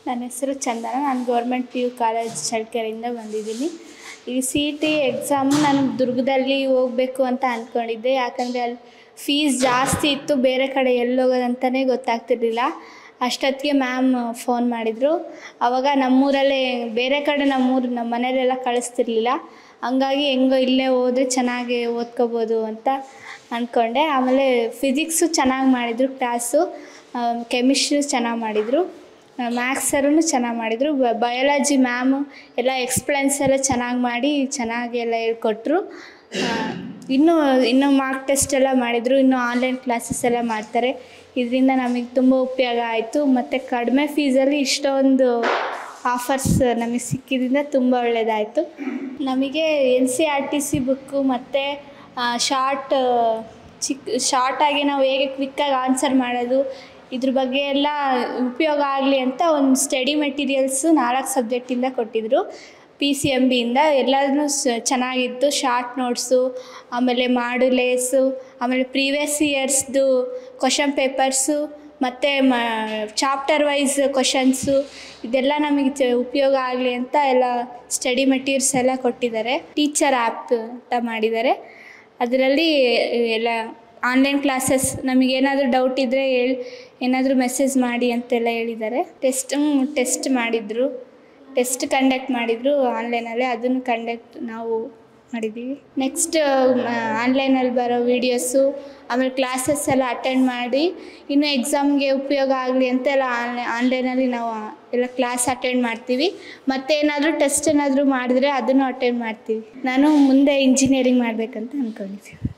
ನನ್ನ ಹೆಸರು ಚಂದನ ನಾನು ಗೌರ್ಮೆಂಟ್ ಪಿ ಯು ಕಾಲೇಜ್ ಚಳ್ಳಕೆರೆಯಿಂದ ಬಂದಿದ್ದೀನಿ ಈ ಸಿ ಇ ಟಿ ಎಕ್ಸಾಮು ನಾನು ದುರ್ಗದಲ್ಲಿ ಹೋಗಬೇಕು ಅಂತ ಅಂದ್ಕೊಂಡಿದ್ದೆ ಯಾಕಂದರೆ ಅಲ್ಲಿ ಫೀಸ್ ಜಾಸ್ತಿ ಇತ್ತು ಬೇರೆ ಕಡೆ ಎಲ್ಲಿ ಹೋಗೋದಂತಲೇ ಗೊತ್ತಾಗ್ತಿರ್ಲಿಲ್ಲ ಅಷ್ಟೊತ್ತಿಗೆ ಮ್ಯಾಮ್ ಫೋನ್ ಮಾಡಿದರು ಆವಾಗ ನಮ್ಮೂರಲ್ಲೇ ಬೇರೆ ಕಡೆ ನಮ್ಮೂರು ನಮ್ಮ ಮನೇಲೆಲ್ಲ ಕಳಿಸ್ತಿರ್ಲಿಲ್ಲ ಹಂಗಾಗಿ ಹೆಂಗೋ ಇಲ್ಲೇ ಹೋದ್ರೆ ಚೆನ್ನಾಗಿ ಓದ್ಕೋಬೋದು ಅಂತ ಅಂದ್ಕೊಂಡೆ ಆಮೇಲೆ ಫಿಸಿಕ್ಸು ಚೆನ್ನಾಗಿ ಮಾಡಿದರು ಕ್ಲಾಸು ಕೆಮಿಸ್ಟ್ರಿ ಚೆನ್ನಾಗಿ ಮಾಡಿದರು ಮ್ಯಾಕ್ಸ್ ಸರೂ ಚೆನ್ನಾಗಿ ಮಾಡಿದರು ಬಯಾಲಜಿ ಮ್ಯಾಮು ಎಲ್ಲ ಎಕ್ಸ್ಪ್ಲೇನ್ಸ್ ಎಲ್ಲ ಚೆನ್ನಾಗಿ ಮಾಡಿ ಚೆನ್ನಾಗಿ ಎಲ್ಲ ಹೇಳ್ಕೊಟ್ರು ಇನ್ನೂ ಇನ್ನೂ ಮಾರ್ಕ್ ಟೆಸ್ಟ್ ಎಲ್ಲ ಮಾಡಿದರು ಇನ್ನೂ ಆನ್ಲೈನ್ ಕ್ಲಾಸಸ್ ಎಲ್ಲ ಮಾಡ್ತಾರೆ ಇದರಿಂದ ನಮಗೆ ತುಂಬ ಉಪಯೋಗ ಆಯಿತು ಮತ್ತು ಕಡಿಮೆ ಫೀಸಲ್ಲಿ ಇಷ್ಟೊಂದು ಆಫರ್ಸ್ ನಮಗೆ ಸಿಕ್ಕಿದ್ರಿಂದ ತುಂಬ ಒಳ್ಳೆಯದಾಯಿತು ನಮಗೆ N C R T C book ಮತ್ತು ಶಾರ್ಟ್ ಚಿಕ್ಕ ಶಾರ್ಟಾಗಿ ನಾವು ಹೇಗೆ ಕ್ವಿಕ್ಕಾಗಿ ಆನ್ಸರ್ ಮಾಡೋದು ಇದ್ರ ಬಗ್ಗೆ ಎಲ್ಲ ಉಪಯೋಗ ಆಗಲಿ ಅಂತ ಒಂದು ಸ್ಟಡಿ ಮೆಟೀರಿಯಲ್ಸು ನಾಲ್ಕು ಸಬ್ಜೆಕ್ಟಿಂದ ಕೊಟ್ಟಿದ್ದರು ಪಿ ಸಿ ಎಮ್ ಬಿಯಿಂದ ಎಲ್ಲದೂ ಸ ಚೆನ್ನಾಗಿತ್ತು ಶಾರ್ಟ್ ನೋಟ್ಸು ಆಮೇಲೆ ಮಾಡುಲೇಸು ಆಮೇಲೆ ಪ್ರೀವಿಯಸ್ ಇಯರ್ಸ್ದು ಕ್ವಶನ್ ಪೇಪರ್ಸು ಮತ್ತು ಮ ಚಾಪ್ಟರ್ ವೈಸ್ ಕ್ವಶನ್ಸು ಇದೆಲ್ಲ ನಮಗೆ ಚ ಉಪಯೋಗ ಆಗಲಿ ಅಂತ ಎಲ್ಲ ಸ್ಟಡಿ ಮೆಟೀರಿಯಲ್ಸ್ ಎಲ್ಲ ಕೊಟ್ಟಿದ್ದಾರೆ ಟೀಚರ್ ಆ್ಯಪ್ ಅಂತ ಮಾಡಿದ್ದಾರೆ ಅದರಲ್ಲಿ ಎಲ್ಲ ಆನ್ಲೈನ್ ಕ್ಲಾಸಸ್ ನಮಗೇನಾದರೂ ಡೌಟ್ ಇದ್ದರೆ ಹೇಳಿ ಏನಾದರೂ ಮೆಸೇಜ್ ಮಾಡಿ ಅಂತೆಲ್ಲ ಹೇಳಿದ್ದಾರೆ ಟೆಸ್ಟ್ ಟೆಸ್ಟ್ ಮಾಡಿದರು ಟೆಸ್ಟ್ ಕಂಡಕ್ಟ್ ಮಾಡಿದರು ಆನ್ಲೈನಲ್ಲೇ ಅದನ್ನು ಕಂಡಕ್ಟ್ ನಾವು ಮಾಡಿದ್ದೀವಿ ನೆಕ್ಸ್ಟ್ ಆನ್ಲೈನಲ್ಲಿ ಬರೋ ವೀಡಿಯೋಸು ಆಮೇಲೆ ಕ್ಲಾಸಸ್ ಎಲ್ಲ ಅಟೆಂಡ್ ಮಾಡಿ ಇನ್ನು ಎಕ್ಸಾಮ್ಗೆ ಉಪಯೋಗ ಆಗಲಿ ಅಂತ ಎಲ್ಲ ಆನ್ಲೈ ಆನ್ಲೈನಲ್ಲಿ ನಾವು ಎಲ್ಲ ಕ್ಲಾಸ್ ಅಟೆಂಡ್ ಮಾಡ್ತೀವಿ ಮತ್ತೇನಾದರೂ ಟೆಸ್ಟ್ ಏನಾದರೂ ಮಾಡಿದ್ರೆ ಅದನ್ನು ಅಟೆಂಡ್ ಮಾಡ್ತೀವಿ ನಾನು ಮುಂದೆ ಇಂಜಿನಿಯರಿಂಗ್ ಮಾಡಬೇಕಂತ ಅಂದ್ಕೊಂಡಿದ್ದೀನಿ